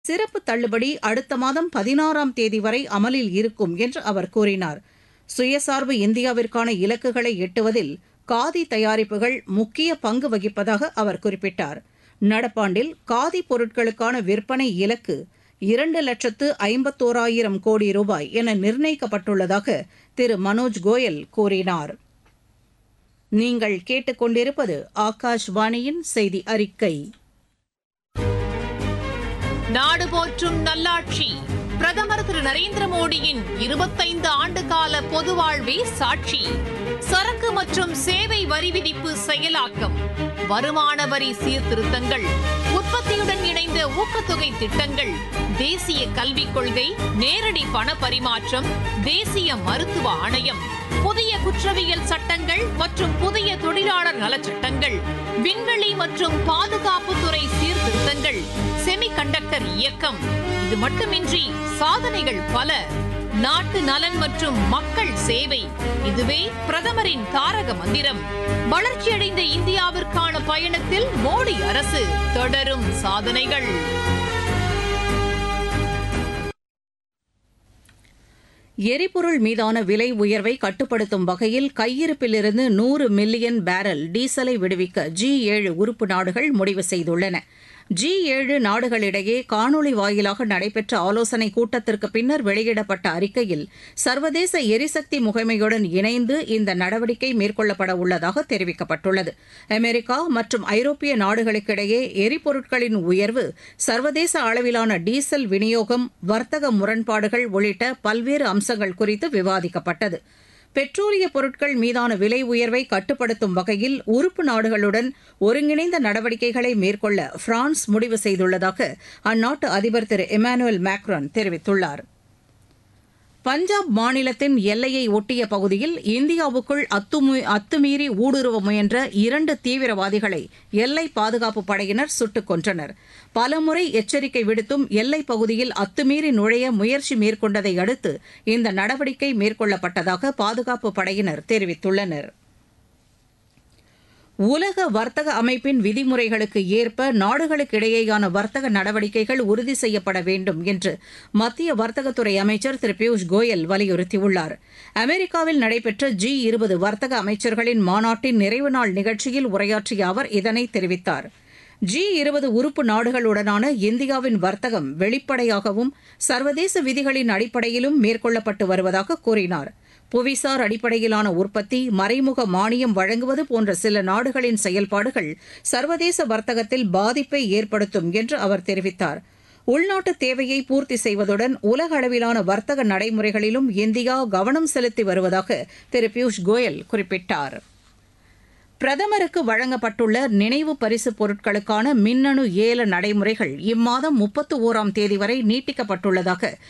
சிறப்பு தள்ளுபடி அடுத்த மாதம் பதினாறாம் தேதி வரை அமலில் இருக்கும் என்று அவர் கூறினார் சுயசார்பு இந்தியாவிற்கான இலக்குகளை எட்டுவதில் காதி தயாரிப்புகள் முக்கிய பங்கு வகிப்பதாக அவர் குறிப்பிட்டார் நடப்பாண்டில் காதி பொருட்களுக்கான விற்பனை இலக்கு இரண்டு லட்சத்து ஐம்பத்தோராயிரம் கோடி ரூபாய் என நிர்ணயிக்கப்பட்டுள்ளதாக திரு மனோஜ் கோயல் கூறினார் நீங்கள் கேட்டுக்கொண்டிருப்பது ஆகாஷ்வாணியின் செய்தி அறிக்கை நாடு போற்றும் நல்லாட்சி பிரதமர் திரு நரேந்திர மோடியின் இருபத்தைந்து ஆண்டு கால பொது வாழ்வே சாட்சி சரக்கு மற்றும் சேவை வரி விதிப்பு செயலாக்கம் வருமான வரி சீர்திருத்தங்கள் உற்பத்தியுடன் இணைந்த ஊக்கத்தொகை திட்டங்கள் தேசிய கல்விக் கொள்கை நேரடி பண பரிமாற்றம் தேசிய மருத்துவ ஆணையம் புதிய குற்றவியல் சட்டங்கள் மற்றும் புதிய தொழிலாளர் நலச்சட்டங்கள் விண்வெளி மற்றும் பாதுகாப்புத்துறை சீர்திருத்தங்கள் செமிகண்டக்டர் இயக்கம் இது மட்டுமின்றி சாதனைகள் பல நாட்டு நலன் மற்றும் மக்கள் சேவை இதுவே பிரதமரின் தாரக மந்திரம் வளர்ச்சியடைந்த இந்தியாவிற்கான பயணத்தில் மோடி அரசு தொடரும் சாதனைகள் எரிபொருள் மீதான விலை உயர்வை கட்டுப்படுத்தும் வகையில் கையிருப்பிலிருந்து நூறு மில்லியன் பேரல் டீசலை விடுவிக்க ஜி ஏழு உறுப்பு நாடுகள் முடிவு செய்துள்ளன ஜி ஏழு நாடுகளிடையே காணொலி வாயிலாக நடைபெற்ற ஆலோசனைக் கூட்டத்திற்கு பின்னர் வெளியிடப்பட்ட அறிக்கையில் சர்வதேச எரிசக்தி முகமையுடன் இணைந்து இந்த நடவடிக்கை மேற்கொள்ளப்பட உள்ளதாக தெரிவிக்கப்பட்டுள்ளது அமெரிக்கா மற்றும் ஐரோப்பிய நாடுகளுக்கிடையே எரிபொருட்களின் உயர்வு சர்வதேச அளவிலான டீசல் விநியோகம் வர்த்தக முரண்பாடுகள் உள்ளிட்ட பல்வேறு அம்சங்கள் குறித்து விவாதிக்கப்பட்டது பெட்ரோலிய பொருட்கள் மீதான விலை உயர்வை கட்டுப்படுத்தும் வகையில் உறுப்பு நாடுகளுடன் ஒருங்கிணைந்த நடவடிக்கைகளை மேற்கொள்ள பிரான்ஸ் முடிவு செய்துள்ளதாக அந்நாட்டு அதிபர் திரு இமானுவேல் மேக்ரான் தெரிவித்துள்ளார் பஞ்சாப் மாநிலத்தின் எல்லையை ஒட்டிய பகுதியில் இந்தியாவுக்குள் அத்துமீ- அத்துமீறி ஊடுருவ முயன்ற இரண்டு தீவிரவாதிகளை எல்லை பாதுகாப்பு படையினர் சுட்டுக் கொன்றனர் பலமுறை எச்சரிக்கை விடுத்தும் எல்லைப் பகுதியில் அத்துமீறி நுழைய முயற்சி மேற்கொண்டதை அடுத்து இந்த நடவடிக்கை மேற்கொள்ளப்பட்டதாக பாதுகாப்பு படையினர் தெரிவித்துள்ளனர் உலக வர்த்தக அமைப்பின் விதிமுறைகளுக்கு ஏற்ப நாடுகளுக்கிடையேயான வர்த்தக நடவடிக்கைகள் உறுதி செய்யப்பட வேண்டும் என்று மத்திய வர்த்தகத்துறை அமைச்சர் திரு பியூஷ் கோயல் வலியுறுத்தியுள்ளார் அமெரிக்காவில் நடைபெற்ற ஜி இருபது வர்த்தக அமைச்சர்களின் மாநாட்டின் நிறைவு நாள் நிகழ்ச்சியில் உரையாற்றிய அவர் இதனை தெரிவித்தார் ஜி இருபது உறுப்பு நாடுகளுடனான இந்தியாவின் வர்த்தகம் வெளிப்படையாகவும் சர்வதேச விதிகளின் அடிப்படையிலும் மேற்கொள்ளப்பட்டு வருவதாக கூறினார் புவிசார் அடிப்படையிலான உற்பத்தி மறைமுக மானியம் வழங்குவது போன்ற சில நாடுகளின் செயல்பாடுகள் சர்வதேச வர்த்தகத்தில் பாதிப்பை ஏற்படுத்தும் என்று அவர் தெரிவித்தார் உள்நாட்டு தேவையை பூர்த்தி செய்வதுடன் உலக அளவிலான வர்த்தக நடைமுறைகளிலும் இந்தியா கவனம் செலுத்தி வருவதாக திரு பியூஷ் கோயல் குறிப்பிட்டார் பிரதமருக்கு வழங்கப்பட்டுள்ள நினைவு பரிசு பொருட்களுக்கான மின்னணு ஏல நடைமுறைகள் இம்மாதம் முப்பத்து ஓராம் தேதி வரை நீட்டிக்கப்பட்டுள்ளதாக